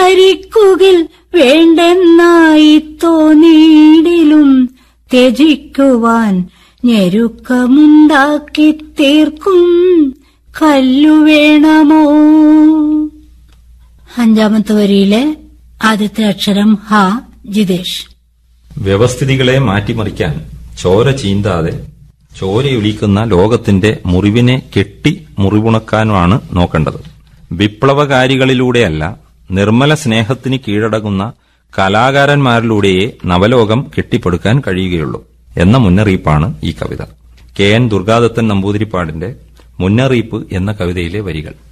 ധരിക്കുകിൽ വേണ്ടെന്നായി തോന്നിയിടിലും ത്യജിക്കുവാൻ ഞെരുക്കമുണ്ടാക്കി തീർക്കും കല്ലു വേണമോ അഞ്ചാമത്തെ വരിയിലെ ആദ്യത്തെ അക്ഷരം ഹ ജിതേഷ് വ്യവസ്ഥിതികളെ മാറ്റിമറിക്കാൻ ചോര ചീന്താതെ ചോരയൊലിക്കുന്ന ലോകത്തിന്റെ മുറിവിനെ കെട്ടി മുറിവുണക്കാനുമാണ് നോക്കേണ്ടത് വിപ്ലവകാരികളിലൂടെയല്ല നിർമ്മല സ്നേഹത്തിന് കീഴടങ്ങുന്ന കലാകാരന്മാരിലൂടെയേ നവലോകം കെട്ടിപ്പടുക്കാൻ കഴിയുകയുള്ളൂ എന്ന മുന്നറിയിപ്പാണ് ഈ കവിത കെ എൻ ദുർഗാദത്തൻ നമ്പൂതിരിപ്പാടിന്റെ മുന്നറിയിപ്പ് എന്ന കവിതയിലെ വരികൾ